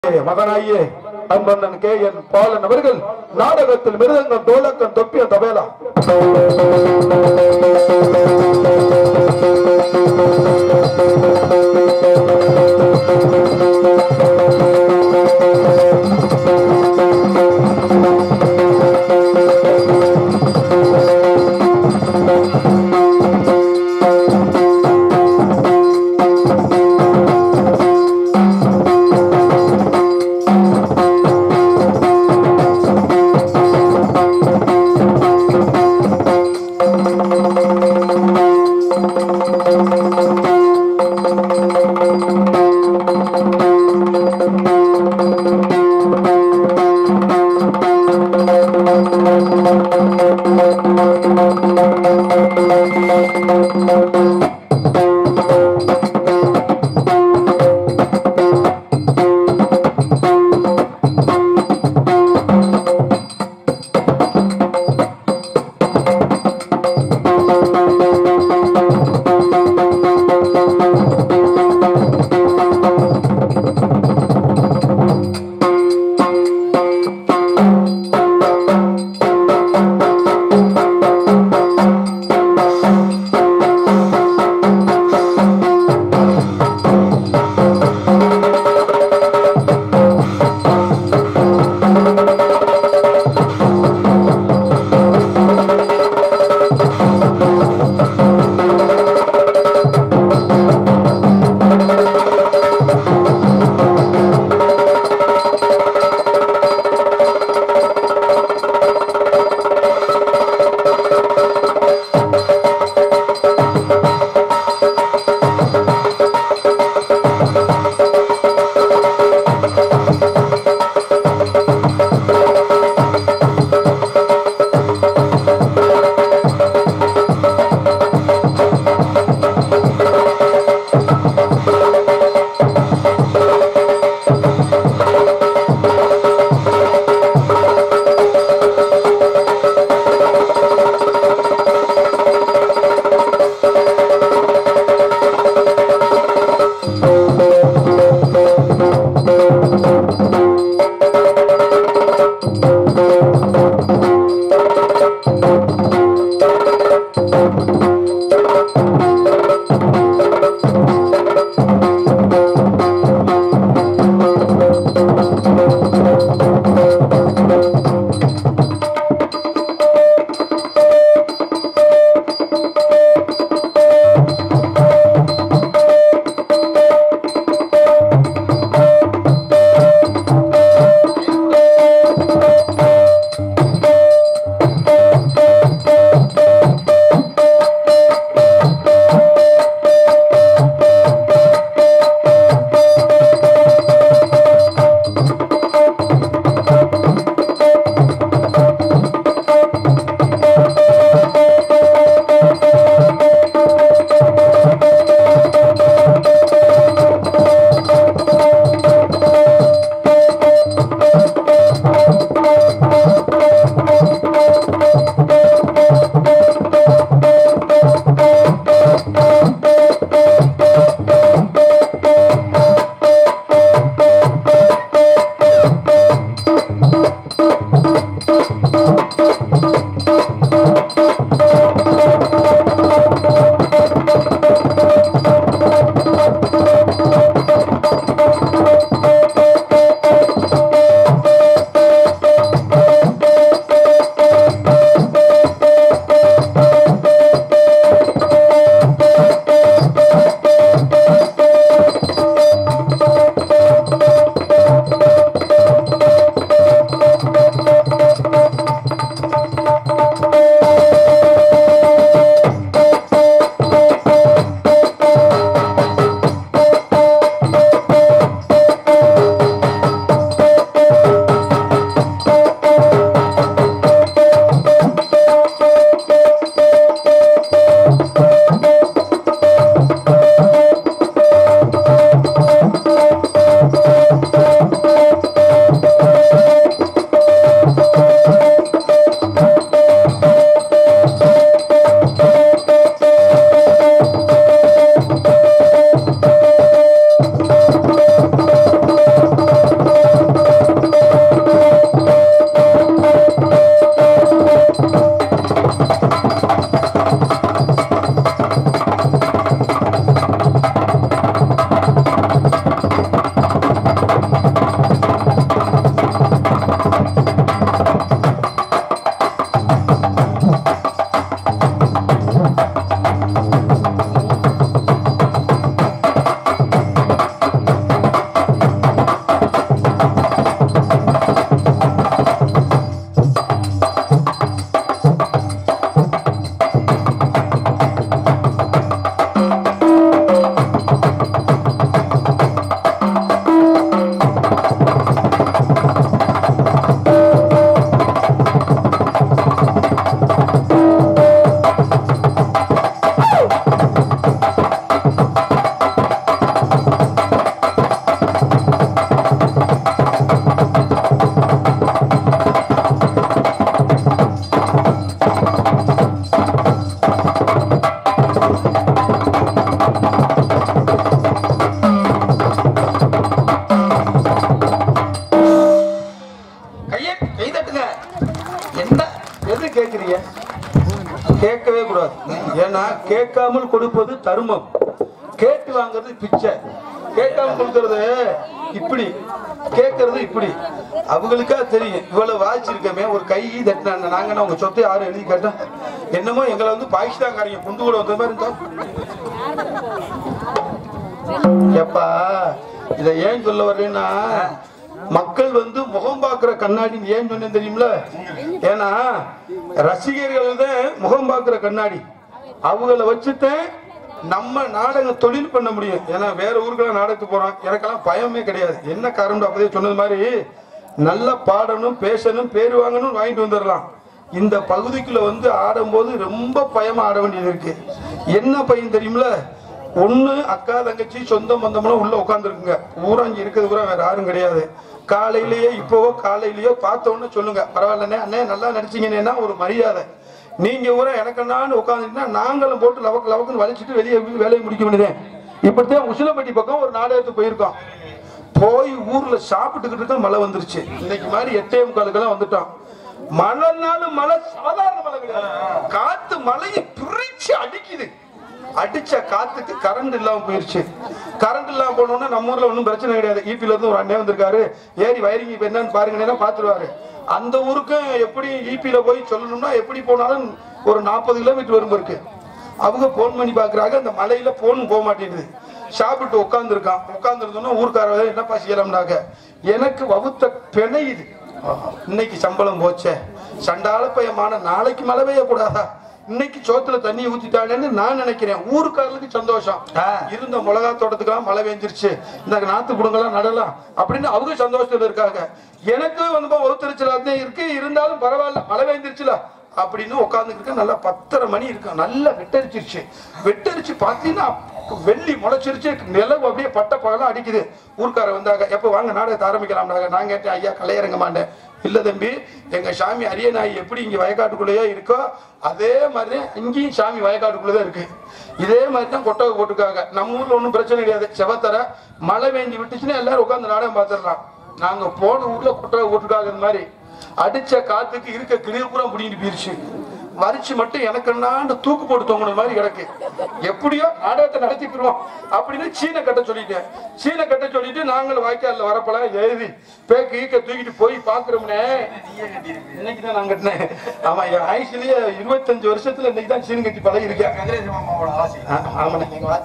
மகனாகிய அன்பண்ணன் K N Balan அவர்கள் நாடகத்தில் மிருதங்கம் தோலக்கம் தொப்பிய தபேலா கேட்கவே கூடாது ஏன்னா கேட்காமல் கொடுப்பது தர்மம் கேட்டு வாங்குறது பிச்சை கேட்காம கொடுக்கறது இப்படி கேட்கறது இப்படி அவங்களுக்கா தெரியும் இவ்வளவு வாய்ச்சிருக்கமே ஒரு கை தட்டினாங்க நாங்கன்னா உங்க சொத்தை யாரும் எழுதி கேட்டா என்னமோ எங்களை வந்து பாகிஸ்தான்காரங்க குண்டு கூட வந்த மாதிரி இருந்தா எப்பா இத ஏன் சொல்ல வர்றேன்னா மக்கள் வந்து முகம் பார்க்கிற கண்ணாடி ஏன் சொன்னேன் தெரியுமில ஏன்னா ரசிகர்கள் தான் முகம் பார்க்கிற கண்ணாடி அவங்கள வச்சுதான் நம்ம நாடகம் தொழில் பண்ண முடியும் ஏன்னா வேற ஊருக்கெல்லாம் நாடகத்துக்கு போறோம் எனக்கெல்லாம் பயமே கிடையாது என்ன காரணம் அப்பதே சொன்னது மாதிரி நல்லா பாடணும் பேசணும் பேர் வாங்கணும் வாங்கிட்டு வந்துடலாம் இந்த பகுதிக்குள்ள வந்து ஆடும்போது ரொம்ப பயமா ஆட வேண்டியது இருக்கு என்ன பையன் தெரியுமில ஒண்ணு அக்கா தங்கச்சி சொந்த பந்தம்லாம் உள்ள உட்காந்துருக்குங்க ஊரா இங்க இருக்கிறது கூட வேற யாரும் கிடையாது காலையிலேயே இப்போவோ காலையிலயோ பார்த்த உடனே சொல்லுங்க பரவாயில்லண்ணே அண்ணே நல்லா நடிச்சீங்கண்ணேன்னா ஒரு மரியாதை நீங்க ஊரா எனக்கென்னான்னு உட்காந்துட்டீங்கன்னா நாங்களும் போட்டு லவக்கு லவக்குன்னு வலிச்சிட்டு வெளியே போய் வேலையை முடிக்க வேண்டியதே இப்படித்தான் உசிலப்பட்டி பக்கம் ஒரு நாடகத்துக்கு போயிருக்கோம் போய் ஊர்ல சாப்பிட்டுக்கிட்டு இருக்க மழை வந்துருச்சு இன்னைக்கு மாதிரி எட்டே முக்காலுக்கெல்லாம் வந்துட்டோம் மழைனாலும் மழை சாதாரண மழை கிடையாது காத்து மழையை பிரிச்சு அடிக்குது அடிச்ச காத்துக்கு கரண்ட் இல்லாம போயிருச்சு கரண்ட் இல்லாம போனோம்னா நம்ம ஊர்ல ஒன்றும் பிரச்சனை கிடையாது ஈபில இருந்து ஒரு அண்ணன் வந்திருக்காரு ஏறி வயரிங் இப்ப என்னன்னு பாருங்கன்னா பாத்துருவாரு அந்த ஊருக்கும் எப்படி ஈபில போய் சொல்லணும்னா எப்படி போனாலும் ஒரு நாற்பது கிலோமீட்டர் வரும் இருக்கு அவங்க போன் பண்ணி பாக்குறாங்க அந்த மலையில போன் போக மாட்டேங்குது சாப்பிட்டு உட்கார்ந்து இருக்கான் உட்கார்ந்து இருந்தோம்னா ஊருக்கார என்னப்பா செய்யலாம்னாக்க எனக்கு வகுத்த பிணையுது இன்னைக்கு சம்பளம் போச்சே சண்டால பயமான நாளைக்கு மழை பெய்யக்கூடாதா இன்னைக்கு சோத்துல தண்ணி ஊத்திட்டாங்கன்னு நான் நினைக்கிறேன் ஊருக்காரர்களுக்கு சந்தோஷம் இருந்த மிளகா தோட்டத்துக்கெல்லாம் மழை பெஞ்சிருச்சு இந்த நாத்து புடுங்கெல்லாம் நடலாம் அப்படின்னு அவங்க சந்தோஷத்துல இருக்காங்க எனக்கு வந்து ஒத்துரிச்சலாத்தான் இருக்கு இருந்தாலும் பரவாயில்ல மழை பெஞ்சிருச்சுல அப்படின்னு உட்காந்துக்கிட்டு நல்லா பத்தரை மணி இருக்கு நல்லா வெட்டரிச்சிருச்சு வெட்டரிச்சு பார்த்தீங்கன்னா வெள்ளி முளைச்சிருச்சு நிலவு அப்படியே பட்ட பகலாம் அடிக்குது ஊர்க்கார வந்தாங்க எப்போ வாங்க நாடகத்தை ஆரம்பிக்கலாம்னாங்க நான் கேட்டேன் ஐயா கலையரங்க மாட்டேன் இல்ல தம்பி எங்க சாமி அரியநாய் எப்படி இங்க வயக்காட்டுக்குள்ளேயே இருக்கோ அதே மாதிரி இங்கேயும் சாமி வயக்காட்டுக்குள்ளதான் இருக்கு இதே மாதிரி தான் கொட்டகை போட்டிருக்காங்க நம்ம ஊர்ல ஒன்றும் பிரச்சனை கிடையாது செவத்தர மழை வேண்டி விட்டுச்சுன்னா எல்லாரும் உட்காந்து நாடகம் பார்த்துடலாம் நாங்க போன ஊர்ல கொட்டகை போட்டிருக்காங்க இந்த மாதிரி அடிச்ச காத்துக்கு இருக்க கிளிய பூரா முடிங்கிட்டு போயிருச்சு வரிச்சு மட்டும் எனக்குன்னாண்டு தூக்கு போட்டு தொங்குன மாதிரி கிடக்கு எப்படியோ நாடகத்தை நடத்திக்கிறோம் அப்படின்னு சீனை கட்ட சொல்லிட்டேன் சீனை கட்ட சொல்லிட்டு நாங்களும் வாய்க்காலில் வரப்பெல்லாம் எழுதி பேக்கு ஈக்க தூக்கிட்டு போய் பாக்குறோம்னே இன்னைக்கு தான் நான் கட்டினேன் ஆமா என் ஆயுஷ்லயே இருபத்தஞ்சு வருஷத்துல இன்னைக்கு தான் சீன் கட்டி பழகி இருக்கேன் ஆ, ஆமாண்ணே.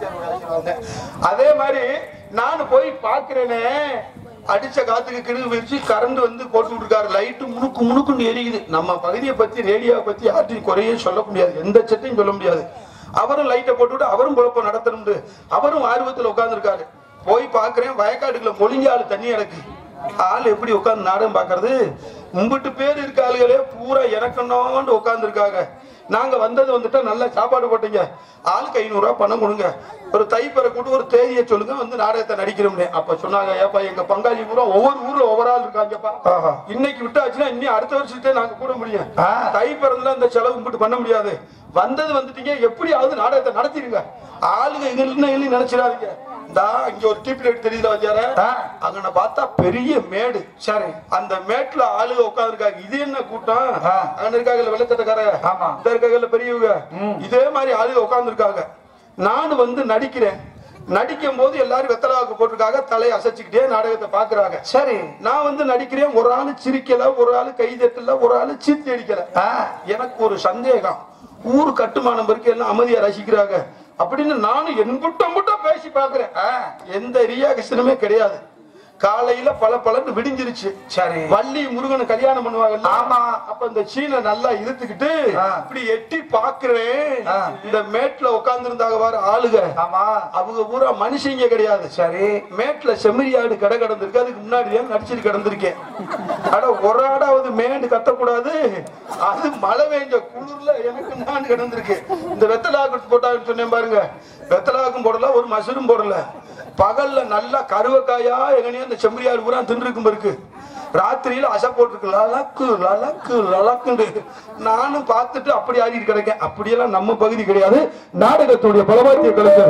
அதே மாதிரி நான் போய் பாக்குறேனே அடிச்ச காத்துக்கு கிடுகு வச்சு கரண்ட் வந்து போட்டு விட்டுருக்காரு லைட்டு முணுக்கு முணுக்குன்னு எரியுது நம்ம பகுதியை பத்தி ரேடியோவை பத்தி யார்ட்டையும் குறையே சொல்ல முடியாது எந்த சட்டையும் சொல்ல முடியாது அவரும் லைட்டை போட்டுவிட்டு அவரும் குழப்பம் நடத்தணும் அவரும் ஆர்வத்துல உட்கார்ந்துருக்காரு போய் பாக்குறேன் வயக்காட்டுக்குள்ள மொழிஞ்ச ஆளு தண்ணி எனக்கு ஆள் எப்படி உட்கார்ந்து நாடகம் பாக்குறது மும்பிட்டு பேர் இருக்க ஆளுகளே பூரா இறக்கணும்னு உட்கார்ந்து இருக்காங்க நாங்க வந்தது வந்துட்டா நல்லா சாப்பாடு போட்டீங்க ஆளுக்கு ஐநூறு ரூபாய் பணம் கொடுங்க ஒரு தைப்பறை கூட்டு ஒரு தேதியை சொல்லுங்க வந்து நாடகத்தை நடிக்கிறோம்னே அப்ப சொன்னாங்க ஏப்பா எங்க பங்காளி பூரா ஒவ்வொரு ஊர்ல ஒவ்வொரு ஆள் இருக்காங்கப்பா இன்னைக்கு விட்டாச்சுன்னா இன்னும் அடுத்த வருஷத்தே நாங்க கூட முடியும் தை பிறந்தா இந்த செலவு மட்டும் பண்ண முடியாது வந்தது வந்துட்டீங்க எப்படியாவது நாடகத்தை நடத்திடுங்க ஆளுங்க எங்க எழுதி நினைச்சிடாதீங்க இந்தா இங்க ஒரு டியூப் லைட் தெரியுதா வச்சார அங்கன பார்த்தா பெரிய மேடு சரி அந்த மேட்ல ஆளுங்க உட்கார்ந்துருக்காங்க இது என்ன கூட்டம் அங்க இருக்காங்கல்ல வெள்ளத்தட்டக்கார ஆமா இந்த இருக்காங்கல்ல பெரியவங்க இதே மாதிரி ஆளுங்க உட்கார்ந்துருக்காங்க நான் வந்து நடிக்கிறேன் நடிக்கும் போது எல்லாரும் வெத்தலாவுக்கு போட்டிருக்காங்க தலையை அசைச்சுக்கிட்டே நாடகத்தை பாக்குறாங்க சரி நான் வந்து நடிக்கிறேன் ஒரு ஆளு சிரிக்கல ஒரு ஆளு கை தட்டல ஒரு ஆளு சீத்தி அடிக்கல எனக்கு ஒரு சந்தேகம் ஊர் கட்டுமானம் இருக்கு எல்லாம் அமைதியா ரசிக்கிறாங்க அப்படின்னு நானும் என் முட்டம் முட்டம் பேசி பாக்குறேன் எந்த ரியாக்ஷனுமே கிடையாது காலையில பல பலன்னு விடிஞ்சிருச்சு சரி வள்ளி முருகனை கல்யாணம் பண்ணுவாங்க ஆமா அப்ப இந்த சீனை நல்லா இழுத்துக்கிட்டு இப்படி எட்டி பாக்குறேன் இந்த மேட்ல உட்கார்ந்து இருந்தாங்க வார ஆளுக ஆமா அவங்க பூரா மனுஷங்க கிடையாது சரி மேட்ல செம்மறியாடு கடை கிடந்திருக்கு அதுக்கு முன்னாடி தான் நடிச்சிட்டு கிடந்திருக்கேன் அட ஒரு ஆடாவது மேண்டு கத்தக்கூடாது அது மழை பெஞ்ச குளிர்ல எனக்கு நான் கிடந்திருக்கு இந்த வெத்தலாக்கு போட்டாங்கன்னு சொன்னேன் பாருங்க வெத்தலாக்கும் போடல ஒரு மசரும் போடல பகல்ல நல்லா கருவக்காயா எங்கனையும் அந்த செம்மறியாடு பூரா தின்றுக்கும் இருக்கு ராத்திரியில அசை போட்டிருக்கு லலக்கு லலக்கு லலக்குண்டு நானும் பார்த்துட்டு அப்படி ஆடிட்டு கிடக்கேன் அப்படியெல்லாம் நம்ம பகுதி கிடையாது நாடகத்துடைய பலவாத்திய கலைஞர்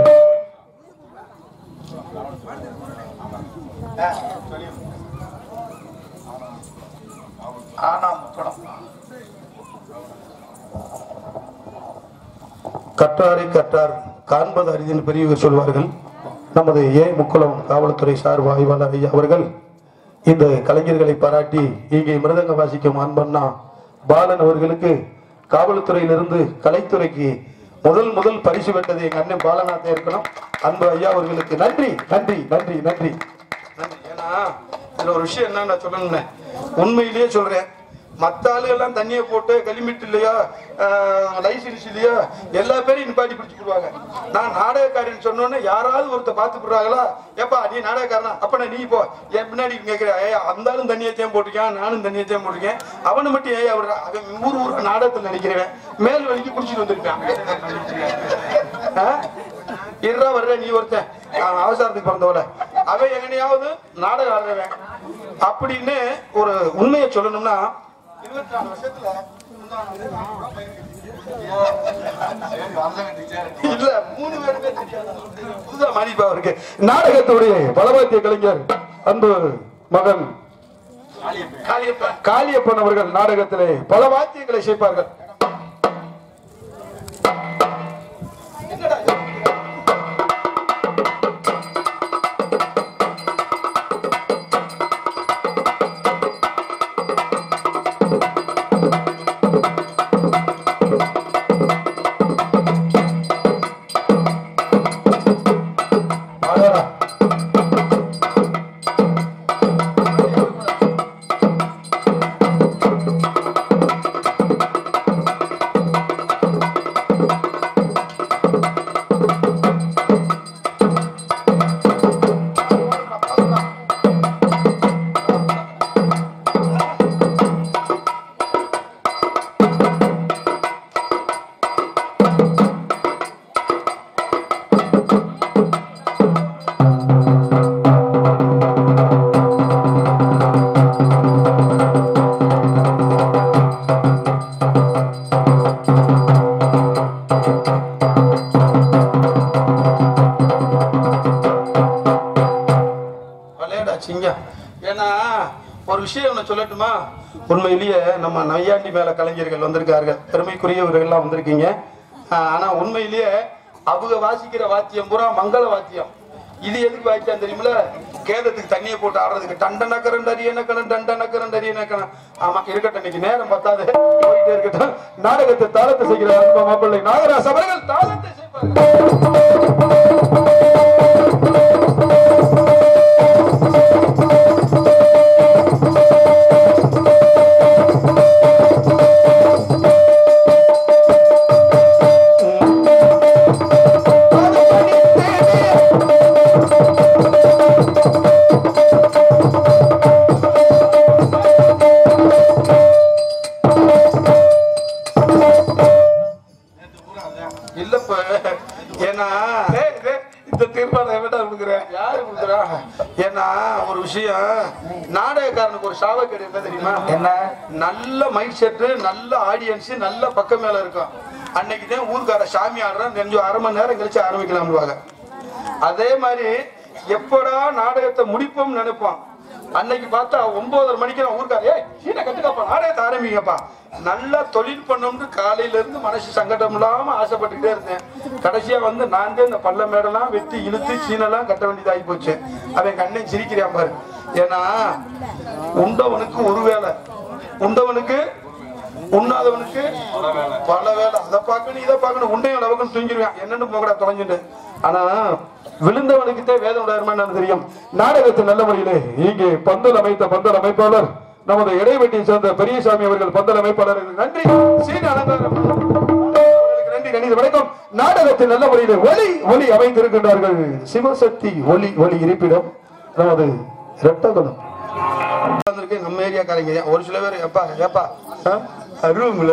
ஆனா முக்கடம் கற்றாரை கற்றார் காண்பது அரிதின் பெரியவர் சொல்வார்கள் நமது ஏ முக்குளம் காவல்துறை சார்பு ஆய்வாளர் ஐயா அவர்கள் இந்த கலைஞர்களை பாராட்டி இங்கே மிருதங்க வாசிக்கும் அன்பண்ணா பாலன் அவர்களுக்கு காவல்துறையிலிருந்து கலைத்துறைக்கு முதல் முதல் பரிசு பெற்றது எங்க அண்ணன் பாலநாதே இருக்கணும் அன்பு ஐயா அவர்களுக்கு நன்றி நன்றி நன்றி நன்றி நன்றி ஏன்னா இதுல ஒரு விஷயம் என்ன நான் சொல்லணும்னே உண்மையிலேயே சொல்றேன் மத்த ஆளுகெல்லாம் தண்ணியை போட்டு களிமிட்டு இல்லையா லைசன்ஸ் இல்லையா எல்லா பேரையும் நிப்பாட்டி பிடிச்சு போடுவாங்க நான் நாடகக்காரன் சொன்னோன்னே யாராவது ஒருத்த பார்த்து போடுறாங்களா ஏப்பா நீ நாடகக்காரனா அப்ப நீ போ என் பின்னாடி கேட்கிற ஏ அந்த ஆளும் தண்ணியத்தையும் போட்டிருக்கேன் நானும் தண்ணியத்தையும் போட்டிருக்கேன் அவனை மட்டும் ஏன் விடுறான் அவன் ஊர் ஊர் நாடகத்தில் நடிக்கிறவன் மேல் வலிக்கு பிடிச்சிட்டு வந்திருக்கான் ஆ? இருடா வர்ற நீ ஒருத்தன் அவன் அவசரத்துக்கு பிறந்தவள அவன் எங்கனையாவது நாடகம் ஆடுறவன் அப்படின்னு ஒரு உண்மையை சொல்லணும்னா இருபத்தி நாலு வருஷத்துல இல்ல மூணு பேருமே தெரியாது. புதுசா மாறிப்பா அவருக்கு நாடகத்துடைய பலவாத்திய கலைஞர் அன்பு மகன் காளியப்பன் காளியப்பன் அவர்கள் நாடகத்திலே பல வாத்தியங்களை சேர்ப்பார்கள் என்னடா இது? அடடா. விளையாடா சிங்கம் ஏன்னா ஒரு விஷயம் ஒன்று சொல்லட்டுமா உண்மையிலேயே நம்ம நையாண்டி மேல கலைஞர்கள் வந்திருக்கார்கள் பெருமைக்குரியவர்கள்லாம் வந்திருக்கீங்க ஆஹ் ஆனா உண்மையிலேயே அவங்க வாசிக்கிற வாத்தியம் பூரா மங்கள வாத்தியம் இது எதுக்கு வாத்தியம் தெரியுமில கேதத்துக்கு தண்ணியை போட்டு ஆடுறதுக்கு டண்ட நக்கரன் டரிய நக்கரன் டண்ட நக்கரன் டரிய நக்கரன் ஆமா இருக்கட்டும் இன்னைக்கு நேரம் பத்தாது போயிட்டே இருக்கட்டும் நாடகத்தை தாளத்தை செய்கிற அன்பு மாப்பிள்ளை நாகராஜ் அவர்கள் தாளத்தை செய்வார்கள் இல்லப்ப ஏன்னா இந்த தீர்மானம் எவ்வளோ கொடுக்குறேன் யாரு கொடுக்குறா ஏன்னா ஒரு விஷயம் நாடகக்காரனுக்கு ஒரு சாவக்கேடு என்ன தெரியுமா என்ன நல்ல மைக் செட்டு நல்ல ஆடியன்ஸ் நல்ல பக்கம் மேல இருக்கும் அன்னைக்கு தான் ஊர்க்கார சாமி ஆடுறான் கொஞ்சம் அரை மணி நேரம் கழிச்சு ஆரம்பிக்கலாம்னுவாங்க அதே மாதிரி எப்படா நாடகத்தை முடிப்போம்னு நினைப்போம் அன்னைக்கு பார்த்தா ஒன்பதரை மணிக்கு நான் ஊர்க்கார ஏய் சீனை கட்டுக்கப்பா நாடகத்தை ஆரம்பிங்கப்பா நல்லா தொழில் பண்ணணும்னு காலையில இருந்து மனசு சங்கடம் இல்லாம ஆசைப்பட்டுக்கிட்டே இருந்தேன் கடைசியா வந்து நான் தான் இந்த பள்ள மேடெல்லாம் வெட்டி இழுத்து சீனெல்லாம் கட்ட வேண்டியதாகி போச்சு அவன் கண்ணன் சிரிக்கிறான் பாரு ஏன்னா உண்டவனுக்கு ஒரு வேலை உண்டவனுக்கு உண்ணாதவனுக்கு பல வேலை அதை பார்க்கணும் இதை பார்க்கணும் உண்டையும் அளவுக்கு தூங்கிடுவேன் என்னன்னு போகடா தொலைஞ்சுட்டு ஆனா விழுந்தவனுக்கு தான் வேதம் உடையமா என்னன்னு தெரியும் நாடகத்தில் நல்ல முறையிலே இங்கே பந்தல் அமைத்த பந்தல் அமைப்பாளர் நமது இடைவெட்டியை சேர்ந்த பெரியசாமி அவர்கள் பந்தல் அமைப்பாளருக்கு நன்றி சீன அலங்காரம் அவர்களுக்கு நன்றி நன்றி வணக்கம் நாடகத்தில் நல்ல முறையிலே ஒலி ஒலி அமைந்திருக்கின்றார்கள் சிவசக்தி ஒலி ஒலி இருப்பிடம் நமது இரட்டகுலம் உட்கார்ந்திருக்கு நம்ம ஏரியாக்காரங்க தான். ஒரு சில பேர் எப்பா ஏப்பா அருவங்கள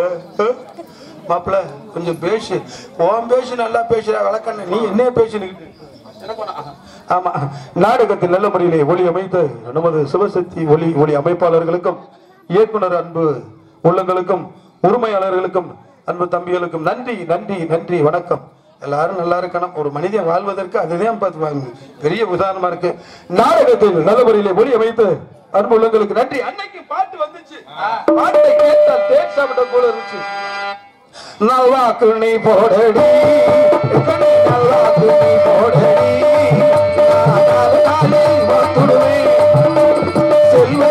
மாப்பிள்ள கொஞ்சம் பேசு உன் பேசு நல்லா பேசுற விளக்கண்ண நீ என்ன பேசுனுக்கிட்டு எனக்கு வேணாம். ஆமா நாடகத்தில் நல்ல முறையிலே ஒளி அமைத்து நமது சிவசக்தி ஒளி ஒளி அமைப்பாளர்களுக்கும் இயக்குனர் அன்பு உள்ளங்களுக்கும் உரிமையாளர்களுக்கும் அன்பு தம்பிகளுக்கும் நன்றி நன்றி நன்றி வணக்கம் எல்லாரும் நல்லா இருக்கணும் ஒரு மனிதன் வாழ்வதற்கு அதுதான் பார்த்து வாங்க. பெரிய உதாரணமா இருக்கு நாடகத்தில் நல்ல முறையிலே ஒளி அமைத்து அன்பு உள்ளங்களுக்கு நன்றி அன்னைக்கு பாட்டு வந்துச்சு பாட்டை கேட்டா தேன் சாப்பிட்ட போல இருந்துச்சு நல்லாக்கு நீ போடடி கண்ணி நல்லாக்கு நீ போடடி நான் நாலு நாளில் வந்துடுவேன் செல்வ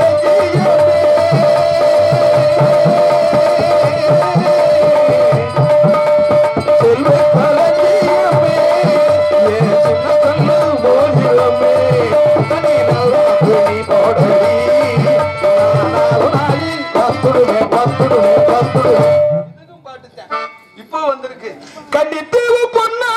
செல்வ களஞ்சியமே என் சின்ன கண்ணு மோதிரமே தனி நல்லாக்கு நீ போடடி நான் நாலு நாளில் வந்துடுவேன் வந்துடுவேன் வந்துடுவேன் இதுக்கும் பாட்டுத்தான். இப்போ வந்திருக்கு கண்டித்தேவு பொண்ணா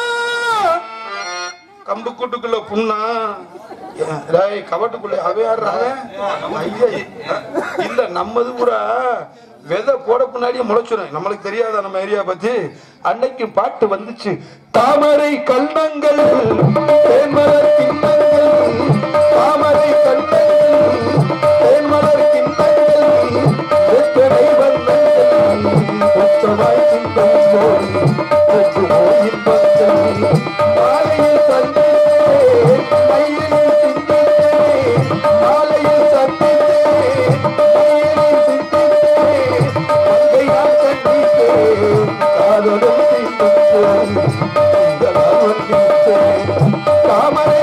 கம்பு கூட்டுக்குள்ள புண்ணா ஏன், டேய், கவட்டுக்குள்ள அவன் யாருடா அவன்? ஐயே, இல்ல நம்மது பூரா விதை போட முன்னாடியே முளைச்சிடும் நம்மளுக்கு தெரியாதா நம்ம ஏரியா பத்தி அன்னைக்கு பாட்டு வந்துச்சு தாமரை கண்ணங்கள் தேன்மலர் கிண்ணங்கள் தாமரை கண்ணங்கள் தேன்மலர் கிண்ணங்கள் எத்தனை வண்ணங்கள் உச்சமாய் சிந்தம் போய் வெற்றுமோ இன்பங்கள் மாலையில் சந்தித்தேன் மயிலில் சிந்தித்தேன் மாலையில் சந்தித்தேன் மயிலில் சிந்தித்தேன் மங்கை நான் கண்டித்தேன் காதலும் சிந்தித்தேன் இதனால் வந்தித்தேன் தாமரை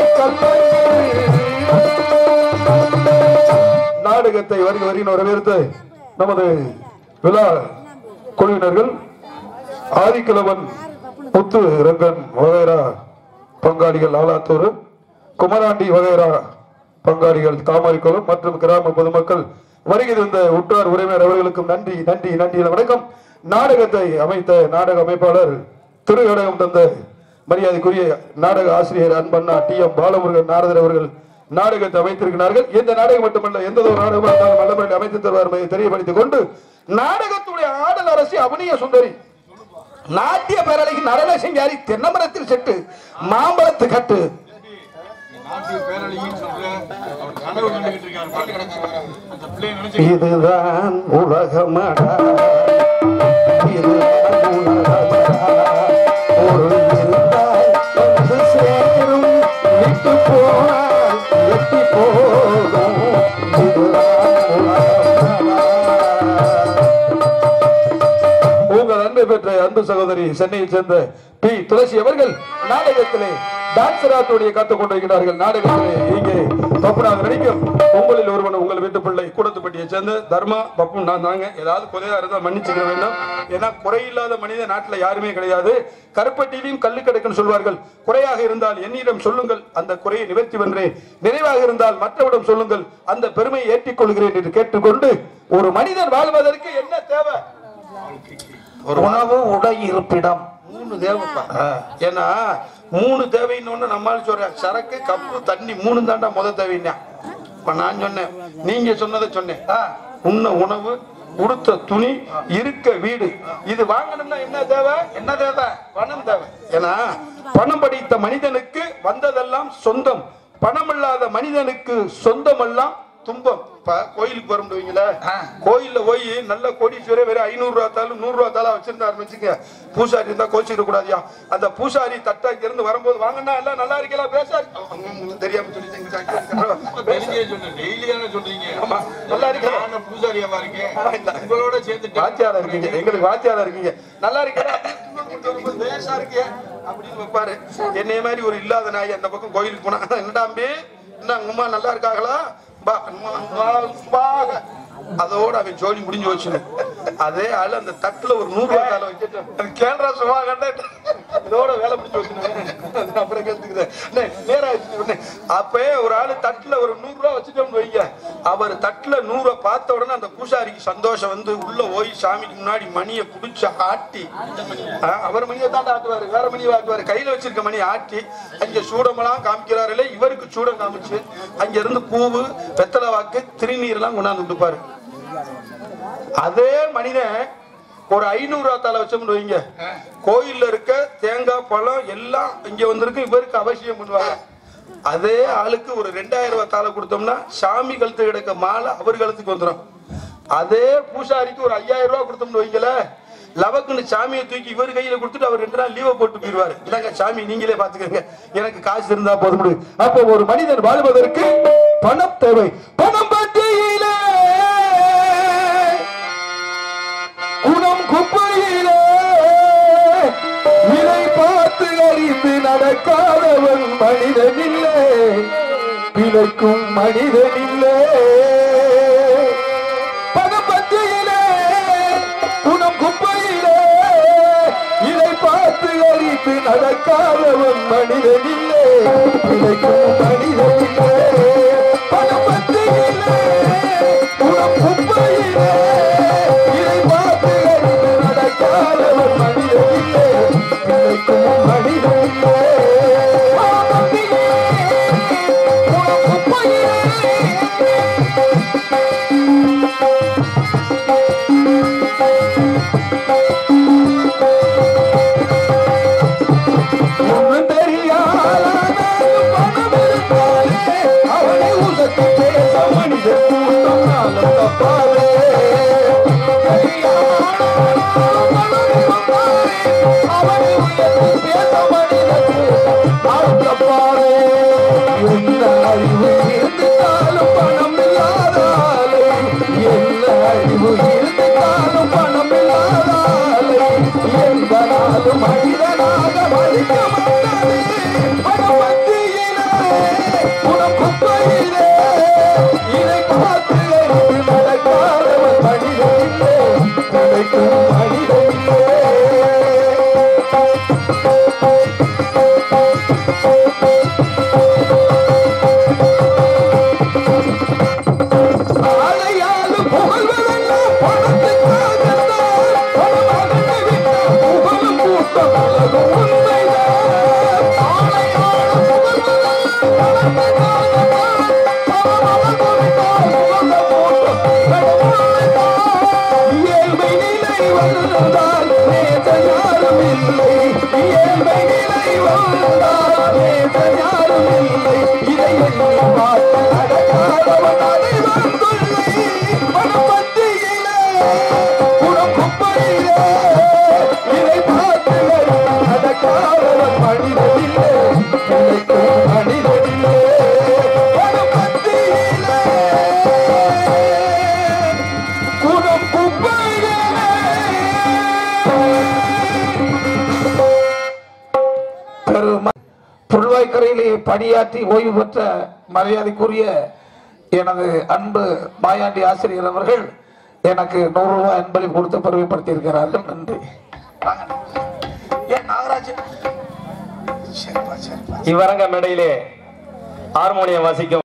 கல்லங்கள் நாடகத்தை வருக வருகிற வரவேற்று நமது விழா குழுவினர்கள் ஆதிக்கிழவன் முத்து ரங்கன் வகைரா பங்காளிகள் ஆலாத்தூர் குமராண்டி வகைரா பங்காளிகள் தாமரைக்குளம் மற்றும் கிராம பொதுமக்கள் வருகை தந்த உற்றார் உறவினர் அவர்களுக்கும் நன்றி நன்றி நன்றி வணக்கம் நாடகத்தை அமைத்த நாடக அமைப்பாளர் திருநாடகம் தந்த மரியாதைக்குரிய நாடக ஆசிரியர் அன்பண்ணா டி எம் பாலமுருகன் நாரதர் அவர்கள் நாடகத்தை அமைத்திருக்கிறார்கள் இந்த நாடகம் மட்டுமல்ல எந்த ஒரு நாடகமாக இருந்தாலும் நல்ல முறையில் அமைத்து தருவார் என்பதை தெரியப்படுத்திக் கொண்டு நாடகத்துடைய ஆடல் அரசி அவனிய சுந்தரி நாட்டிய பேரலைக்கு நடன செஞ்சாரி தென்னமரத்தில் செட்டு மாம்பழத்து கட்டு நாட்டிய பேரழின்னு சொல்ற அவர் கனவு கண்டுகிட்டு இருக்காரு பாட்டு கிடக்காரு அந்த பிள்ளைய நினைச்சு இதுதான் உலகமடா இதுதான் உலகமடா பொருள் இருந்தால் வந்து சேரும் விட்டு போனால் எட்டி போகும் இதுதான் உலகமடா உங்கள் அன்பை பெற்ற அன்பு சகோதரி சென்னையை சேர்ந்த பி துளசி அவர்கள் நாடகத்திலே டான்சராத்துடைய காத்துக் கொண்டிருக்கிறார்கள் நாடகத்திலே இங்கே பப்புனாக நடிக்கும் உங்களில் ஒருவன் உங்கள் வீட்டு பிள்ளை கூடத்துப்பட்டியை சேர்ந்த தர்மா பப்பு நான் தாங்க ஏதாவது குறையா இருந்தால் மன்னிச்சுக்க வேண்டும் ஏன்னா குறையில்லாத மனித நாட்டுல யாருமே கிடையாது கருப்பட்டியிலையும் கல்லு கிடைக்குன்னு சொல்வார்கள் குறையாக இருந்தால் என்னிடம் சொல்லுங்கள் அந்த குறையை நிவர்த்தி வென்றேன் நிறைவாக இருந்தால் மற்றவிடம் சொல்லுங்கள் அந்த பெருமையை ஏற்றிக் கொள்கிறேன் என்று கேட்டுக்கொண்டு ஒரு மனிதன் வாழ்வதற்கு என்ன தேவை ஒரு உணவு உடை இருப்பிடம் மூணு தேவைப்பா ஏன்னா மூணு தேவைன்னு நம்மால் சொல்றேன் சரக்கு கப்பு தண்ணி மூணு தாண்டா முத தேவைன்னா இப்ப நான் சொன்னேன் நீங்க சொன்னதை சொன்னேன் ஆ, உண்ண உணவு உடுத்த துணி இருக்க வீடு இது வாங்கணும்னா என்ன தேவை என்ன தேவை பணம் தேவை ஏன்னா பணம் படித்த மனிதனுக்கு வந்ததெல்லாம் சொந்தம் பணம் இல்லாத மனிதனுக்கு சொந்தமெல்லாம் துன்பம் இப்ப கோயிலுக்கு வர முடியுங்களா கோயில்ல போய் நல்ல கோடீஸ்வரர் வேற ஐநூறு ரூபா தாலும் நூறு ரூபா தாலும் வச்சிருந்தாரு வச்சுக்க பூசாரி இருந்தா கோச்சிக்க கூடாதியா அந்த பூசாரி தட்டா இங்க இருந்து வரும்போது வாங்கண்ணா எல்லாம் நல்லா இருக்கலாம் பேசாரி உங்களுக்கு தெரியாம சொல்லிட்டேங்க தெரிஞ்சே சொன்னேன் டெய்லியான சொல்றீங்க ஆமா, நல்லா இருக்கேன். நான் பூசாரியமா இருக்கேன் இல்ல. உங்களோட சேர்ந்துட்டு வாத்தியாரா இருக்கீங்க எங்களுக்கு வாத்தியாரா இருக்கீங்க நல்லா இருக்கீங்களா பேசா இருக்கே அப்படின்னு வைப்பாரு என்னைய மாதிரி ஒரு இல்லாத நாய் அந்த பக்கம் கோயிலுக்கு போனா என்னடா அம்பி என்ன உங்க அம்மா நல்லா இருக்காங்களா பா, அம்மா, அம்மா, பாக. அதோட அவன் ஜோலி முடிஞ்சு வச்சு அதே ஆளு அந்த தட்டுல ஒரு நூறு ரூபாய் கால வச்சுட்டு கேள்றா சும்மா கண்டேன் இதோட வேலை முடிஞ்சு வச்சு அப்புறம் கேட்டுக்கிறேன் நேரம் ஆயிடுச்சு உடனே. அப்பயே ஒரு ஆளு தட்டுல ஒரு நூறு ரூபாய் வச்சுட்டோம்னு வைங்க அவர் தட்டுல நூறு பார்த்த உடனே அந்த பூசாரிக்கு சந்தோஷம் வந்து உள்ள போய் சாமிக்கு முன்னாடி மணியை புடிச்சு ஆட்டி ஆ, அவர் மணியை தான் ஆட்டுவாரு வேற மணியை ஆட்டுவாரு கையில வச்சிருக்க மணி ஆட்டி அங்க சூடமெல்லாம் காமிக்கிறாருல இவருக்கு சூடம் காமிச்சு அங்க இருந்து பூவு வெத்தலை வாக்கு திருநீர் எல்லாம் கொண்டாந்து கொடுப்பாரு அதே மனிதன் ஒரு ஐநூறு ரூபா தாளை வச்சோம்னு வைங்க கோயில்ல இருக்க தேங்காய் பழம் எல்லாம் இங்க வந்திருக்கு இவருக்கு அவசியம் பண்ணுவாங்க அதே ஆளுக்கு ஒரு ரெண்டாயிரம் ரூபாய் தாளை கொடுத்தோம்னா சாமி கழுத்து கிடக்க மாலை அவர் கழுத்துக்கு வந்துடும் அதே பூசாரிக்கு ஒரு ஐயாயிரம் ரூபாய் கொடுத்தோம்னு வைங்கள லவக்குன்னு சாமியை தூக்கி இவர் கையில கொடுத்துட்டு அவர் ரெண்டு நாள் லீவை போட்டு போயிருவாரு இந்தாங்க சாமி நீங்களே பாத்துக்கோங்க எனக்கு காசு இருந்தா போதும் முடியும் அப்போ ஒரு மனிதன் வாழ்வதற்கு பணம் தேவை பணம் பற்றியிலே குணம் குப்பை நடக்காதவன் மனிதனில்லை பிழைக்கும் மனிதனில்லை பதப்பத்தியிலே குணம் குப்பையிலே இதை பார்த்து அழித்து நடக்காதவன் மனிதனில்லை பிழைக்கும் மனிதனில்லை பதப்பத்தியிலே குணம் குப்பையிலே இதை பார்த்து அழித்து நடக்காதவன் மனிதனில்லை பிழைக்கும் மனிதனில்லை பதப்பத்தியிலே குணம் குப்பையிலே ஒன்றும் தெரியாத பணம் இருந்தாலே அவனை உதத்து பேச மனிதன் கூட்டம் நாளும் தப்பாதே அவனை உயர்த்து பேச மனிதன் கூட்டம் நாளும் தப்பாதே என்ன அறிவு இருந்தாலும் பணம் இல்லாதாலே என்ன அறிவு இருந்தாலும் பணம் இல்லாதாலே எந்த நாளும் மனிதனாக மதிக்க மாட்டானே பணம் மத்தியிலே குணம் குப்பையிலே இதை பார்த்து அறிந்து நடக்காதவன் மனிதனில்லை கிடைக்கும் மனிதனில்லை ஆலையாலும் புகழ்வதெல்லாம் பணத்துக்காகத்தான். பணம் அகன்று விட்டால் புகழும் கூட்டம் உலகம் உண்மைதான். ஆலையாலும் புகழ்வதெல்லாம் பணத்துக்காகத்தான். பணம் அகன்று விட்டால் புகழும் கூட்டம் உலகம் உண்மைதான். இயல்பை நிலை வந்தால் நேச யாரும் இல்லை இயல்பை நிலை வந்தால் நேச யாரும் இல்லை இதை எண்ணி பார்த்து நடக்காதவன் அனைவரும் கொள்ளை பணம் மத்தியிலே குணம் குப்பையிலே இதை பார்த்து நடக்காதவன் மனிதனில்லை கிடைக்கும் மனிதனில்லை பணம் மத்தியிலே குணம் குப்பையிலே பெரும புல்வாய்க்கரையிலே பணியாற்றி ஓய்வு பெற்ற மரியாதைக்குரிய எனது அன்பு மாயாண்டி ஆசிரியர் அவர்கள் எனக்கு நூறு ரூபாய் அன்பளி கொடுத்து பெருமைப்படுத்தி இருக்கிறார்கள் நன்றி வாங்க. ஏன் நாகராஜன் சரிப்பா சரிப்பா இவ்வரங்க மேடையிலே ஹார்மோனியம் வாசிக்கும்